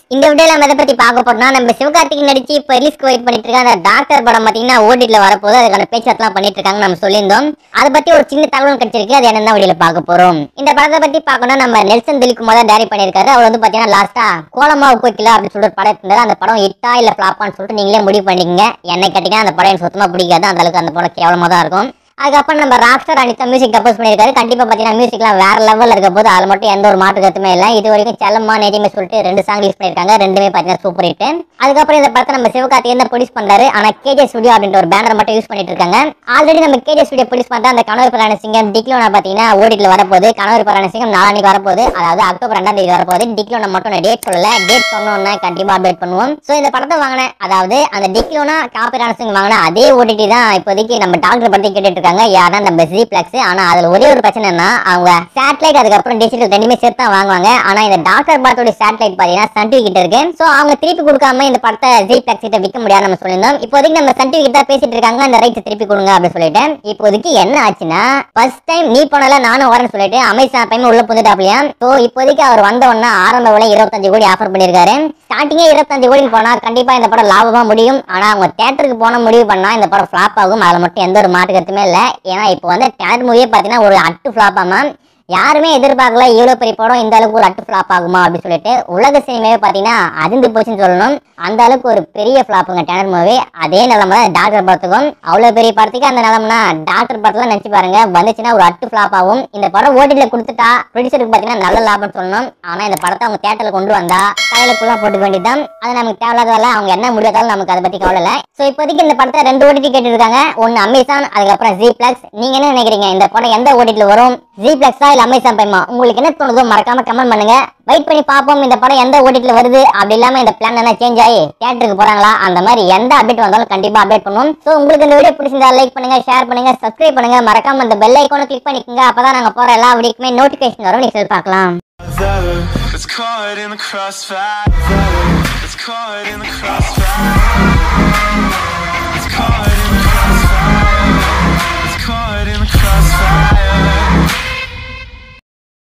இந்த வீடியோல நம்ம எதை பத்தி பார்க்க போறோம்னா நம்ம சிவகார்த்திகேயன் நடிச்சு இப்ப ரிலீஸ்க்கு வெயிட் பண்ணிட்டு இருக்க அந்த டாக்டர் படம் பாத்தீங்கன்னா ஓடிட்ல வரப்போது அதுக்கான பேச்சுவார்த்தைலாம் பண்ணிட்டு இருக்காங்க நம்ம சொல்லியிருந்தோம் அதை பத்தி ஒரு சின்ன தகவல் கிடைச்சிருக்கு அது என்னன்னு வீடியோல பார்க்க போறோம் இந்த படத்தை பத்தி பார்க்கணும் நம்ம நெல்சன் திலீப்குமார் தான் டைரக்ட் பண்ணிருக்காரு அவர் வந்து பாத்தீங்கன்னா லாஸ்டா கோலமா கோக்கிலா அப்படின்னு சொல்லிட்டு ஒரு படம் இருந்தாரு அந்த படம் ஹிட்டா இல்ல ஃபிளாப்பான்னு சொல்லிட்டு நீங்களே முடிவு பண்ணிக்கங்க என்ன கேட்டீங்கன்னா அந்த படம் எனக்கு சுத்தமா பிடிக்காது அந்த அளவுக்கு அந்த படம் கேவலமா தான் இருக்கும் அதுக்கப்புறம் நம்ம ராக்ஸ்டார் அனிதா மியூசிக் கம்போஸ் பண்ணியிருக்காரு கண்டிப்பா பாத்தீங்கன்னா மியூசிக்லாம் வேற லெவல்ல இருக்க போது அதுல மட்டும் எந்த ஒரு மாற்று கருத்துமே இல்லை இது வரைக்கும் செல்லம்மா நேஜிமே சொல்லிட்டு ரெண்டு சாங் ரிலீஸ் பண்ணிருக்காங்க ரெண்டுமே பாத்தீங்கன்னா சூப்பர் ஹிட் அதுக்கப்புறம் இந்த படத்தை நம்ம சிவகார்த்திகேயன் தான் ப்ரொடியூஸ் பண்றாரு ஆனா கேஜே ஸ்டுடியோ அப்படின்ற ஒரு பேனர் மட்டும் யூஸ் பண்ணிட்டு இருக்காங்க ஆல்ரெடி நம்ம கேஜே ஸ்டுடியோ ப்ரொடியூஸ் பண்ற அந்த கணவர் பரான சிங்கம் டிக்லோனா பாத்தீங்கன்னா ஓடிட்ல வரப்போகுது கணவர் பரான சிங்கம் நாளானிக்கு வரப்போகுது அதாவது அக்டோபர் ரெண்டாம் தேதி வரப்போகுது டிக்லோனா மட்டும் நான் டேட் சொல்லல டேட் சொன்னோம்னா கண்டிப்பா அப்டேட் பண்ணுவோம் சோ இந்த படத்தை வாங்கின அதாவது அந்த டிக்லோனா காப்பிரான சிங்கம் வாங்கின அதே ஓடிடி தான் இப்போதைக்கு நம்ம டாக்டர் பத்தி கேட்டுட்டு இருக்காங்க யாரா நம்ம ஜி பிளக்ஸ் ஆனா அதுல ஒரே ஒரு பிரச்சனை என்ன அவங்க சேட்டலைட் அதுக்கப்புறம் டிஜிட்டல் ரெண்டுமே சேர்த்து தான் வாங்குவாங்க ஆனா இந்த டாக்டர் படத்தோட சேட்டலைட் பாத்தீங்கன்னா சன் டிவி கிட்ட இருக்கு சோ அவங்க திருப்பி கொடுக்காம இந்த படத்தை ஜி பிளக்ஸ் கிட்ட விற்க முடியாது நம்ம சொல்லியிருந்தோம் இப்போதைக்கு நம்ம சன் டிவி கிட்ட பேசிட்டு இருக்காங்க அந்த ரைட்ஸ் திருப்பி கொடுங்க அப்படின்னு சொல்லிட்டு இப்போதைக்கு என்ன ஆச்சுன்னா ஃபர்ஸ்ட் டைம் நீ போனல நானும் வரேன்னு சொல்லிட்டு அமேசான் பையன் உள்ள புந்துட்டாப்லையா சோ இப்போதைக்கு அவர் வந்த உடனே ஆரம்ப விலை இருபத்தஞ்சு கோடி ஆஃபர் பண்ணிருக்காரு ஸ்டார்டிங்கே இருபத்தஞ்சு கோடி போனா கண்டிப்பா இந்த படம் லாபமா முடியும் ஆனா அவங்க தேட்டருக்கு போன முடிவு பண்ணா இந்த படம் ஃபிளாப் ஆகும் அதுல மட்டும் எந்த ஒரு மாற்று கருத்துமே இல்ல ஏன்னா இப்போ வந்து தேட்டர் மூவியே பாத்தீங்கன்னா ஒரு அட்டு ஃபிளாப் ஆமா யாருமே எதிர்பார்க்கல இவ்வளவு பெரிய படம் இந்த அளவுக்கு ஒரு அட்டு ஃபிளாப் ஆகுமா அப்படின்னு சொல்லிட்டு உலக சினிமாவே பாத்தீங்கன்னா அதிர்ந்து போச்சுன்னு சொல்லணும் அந்த அளவுக்கு ஒரு பெரிய ஃபிளாப்புங்க டேனர் மூவி அதே நிலைமை தான் டாக்டர் படத்துக்கும் அவ்வளவு பெரிய படத்துக்கு அந்த நிலைமைனா டாக்டர் படத்துல நினைச்சு பாருங்க வந்துச்சுன்னா ஒரு அட்டு ஃபிளாப் ஆகும் இந்த படம் ஓடில கொடுத்துட்டா ப்ரொடியூசருக்கு பாத்தீங்கன்னா நல்ல லாபம்னு சொல்லணும் ஆனா இந்த படத்தை அவங்க தேட்டர்ல கொண்டு வந்தா கையிலுக்குள்ள போட்டுக்க வேண்டியதுதான் அது நமக்கு தேவையில்லாததால அவங்க என்ன முடியாதாலும் நமக்கு அதை பத்தி கவலை இல்லை சோ இப்போதைக்கு இந்த படத்தை ரெண்டு ஓடிடி கேட்டிருக்காங்க ஒன்னு அமேசான் அதுக்கப்புறம் ஜி பிளக்ஸ் நீங்க என்ன நினைக்கிறீங்க இந்த படம் எந்த ஓடிடில வரும் ஜி பிளக்ஸா இல்ல அமேசான் பைமா உங்களுக்கு என்ன தோணுதோ மறக்காம கமெண்ட் பண்ணுங்க வெயிட் பண்ணி பார்ப்போம் இந்த படம் எந்த ஓடிடில வருது அப்படி இல்லாம இந்த பிளான் என்ன சேஞ்ச் ஆகி தியேட்டருக்கு போறாங்களா அந்த மாதிரி எந்த அப்டேட் வந்தாலும் கண்டிப்பா அப்டேட் பண்ணுவோம் சோ உங்களுக்கு இந்த வீடியோ பிடிச்சிருந்தா லைக் பண்ணுங்க ஷேர் பண்ணுங்க சப்ஸ்கிரைப் பண்ணுங்க மறக்காம இந்த பெல் ஐக்கானை கிளிக் பண்ணிக்கோங்க அப்பதான் நாங்க போற எல்லா வீடியோக்குமே நோட்டிபிகேஷன் வரும் நீங்க பார்க்கலாம் It's caught in the crossfire. It's caught in the crossfire.